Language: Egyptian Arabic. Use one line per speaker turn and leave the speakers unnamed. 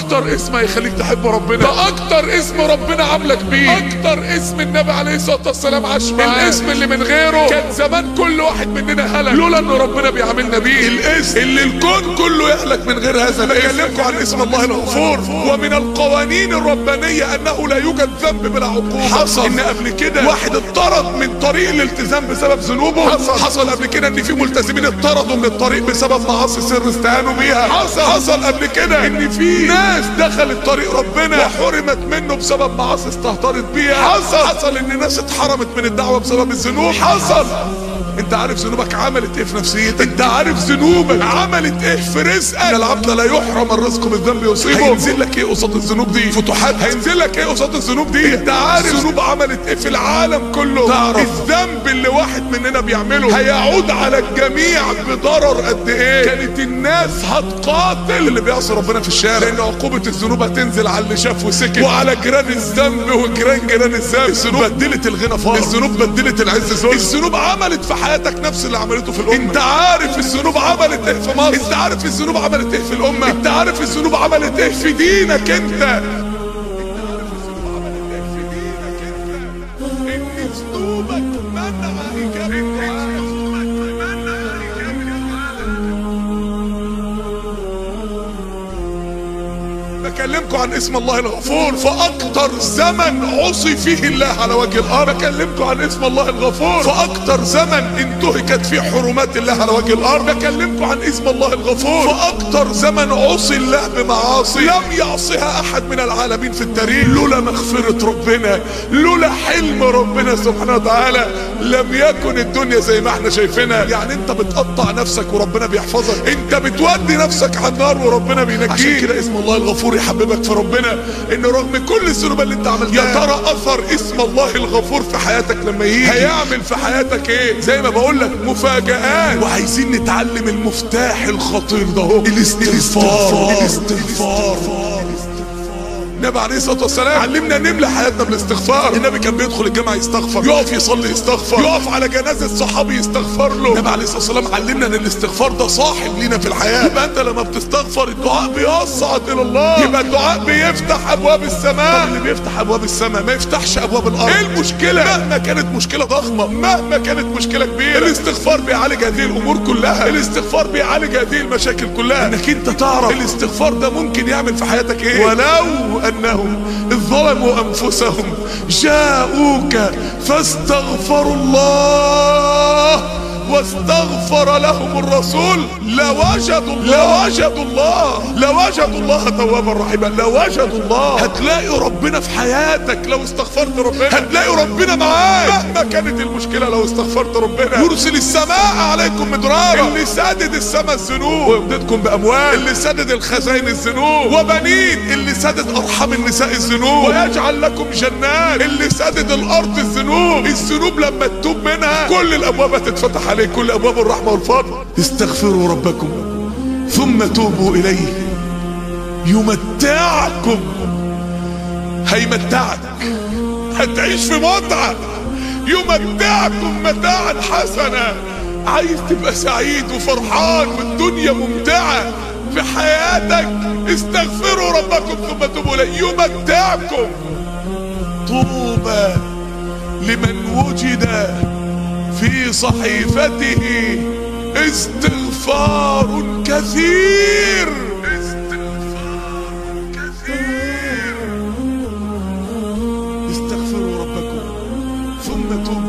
اكتر اسم هيخليك تحب ربنا ده اكتر اسم ربنا عاملك بيه اكتر اسم النبي عليه الصلاه والسلام عاش معاه الاسم اللي من غيره كان زمان كل واحد مننا هلك لولا ان ربنا بيعاملنا بيه الاسم اللي الكون كله يهلك من غير هذا بكلمكم عن اسم الله الغفور ومن القوانين الربانيه انه لا يوجد ذنب بلا عقوبه حصل ان قبل كده واحد اتطرد من طريق الالتزام بسبب ذنوبه حصل حصل قبل كده ان في ملتزمين اتطردوا من الطريق بسبب معاصي سر استهانوا بيها حصل حصل قبل كده ان في ناس دخلت طريق ربنا وحرمت منه بسبب معاصي استهترت بيها حصل حصل ان ناس اتحرمت من الدعوه بسبب الذنوب حصل انت عارف ذنوبك عملت ايه في نفسيتك انت عارف ذنوبك عملت ايه في رزقك ان العبد لا يحرم الرزق بالذنب يصيبه هينزل لك ايه قصاد الذنوب دي فتوحات هينزل لك ايه قصاد الذنوب دي انت عارف الذنوب عملت ايه في العالم كله تعرف الذنب اللي واحد مننا بيعمله هيعود على الجميع بضرر قد ايه كانت الناس هتقاتل اللي بيعصي ربنا في الشارع لان عقوبه الذنوب هتنزل على اللي شاف وسكت وعلى جيران الذنب وجيران جيران الذنب الذنوب بدلت الغنى فقر الذنوب بدلت العز ذل الذنوب عملت في حياتك نفس اللي عملته في الامه انت عارف الذنوب عملت ايه في مصر انت عارف الذنوب عملت ايه في الامه انت عارف الذنوب عملت ايه في دينك انت ان ذنوبك منع بكلمكم عن اسم الله الغفور فاكتر زمن عصي فيه الله على وجه الارض بكلمكم عن اسم الله الغفور فاكتر زمن انتهكت فيه حرمات الله على وجه الارض بكلمكم عن اسم الله الغفور فاكتر زمن عصي الله بمعاصي لم يعصها احد من العالمين في التاريخ لولا مغفرة ربنا لولا حلم ربنا سبحانه وتعالى لم يكن الدنيا زي ما احنا شايفينها يعني انت بتقطع نفسك وربنا بيحفظك انت بتودي نفسك على النار وربنا بينجيك عشان كده اسم الله الغفور يحببك في ربنا ان رغم كل الذنوب اللي انت عملتها يا ترى اثر اسم الله الغفور في حياتك لما يجي هيعمل في حياتك ايه زي ما بقول لك مفاجآت وعايزين نتعلم المفتاح الخطير ده اهو الاستغفار الاستغفار النبي عليه الصلاه والسلام علمنا نملى حياتنا بالاستغفار النبي كان بيدخل الجامعه يستغفر يقف يصلي يستغفر يقف على جنازه صحابي يستغفر له النبي عليه الصلاه والسلام علمنا ان الاستغفار ده صاحب لينا في الحياه يبقى انت لما بتستغفر الدعاء بيصعد الى الله يبقى الدعاء بيفتح ابواب السماء طب اللي بيفتح ابواب السماء ما يفتحش ابواب الارض ايه المشكله مهما كانت مشكله ضخمه مهما كانت مشكله كبيره الاستغفار بيعالج هذه الامور كلها الاستغفار بيعالج هذه المشاكل كلها انك انت تعرف الاستغفار ده ممكن يعمل في حياتك ايه ولو انهم اذ ظلموا انفسهم جاءوك فاستغفروا الله واستغفر لهم الرسول لوجدوا لوجدوا الله لوجدوا الله توابا رحيما لوجدوا الله هتلاقي ربنا في حياتك لو استغفرت ربنا هتلاقي ربنا معاك مهما كانت المشكله لو استغفرت ربنا يرسل السماء عليكم مدرارا اللي سدد السماء الذنوب ويمددكم باموال اللي سدد الخزائن الذنوب وبنين اللي سدد ارحام النساء الذنوب ويجعل لكم جنات اللي سدد الارض الذنوب الذنوب لما تتوب منها كل الابواب هتتفتح عليك كل ابواب الرحمه والفضل استغفروا ربكم ثم توبوا اليه يمتعكم هيمتعك هتعيش في متعه يمتعكم متاعا حسنا عايز تبقى سعيد وفرحان والدنيا ممتعه في حياتك استغفروا ربكم ثم توبوا اليه يمتعكم طوبى لمن وجد في صحيفته استغفار كثير استغفار كثير استغفروا ربكم ثم توبوا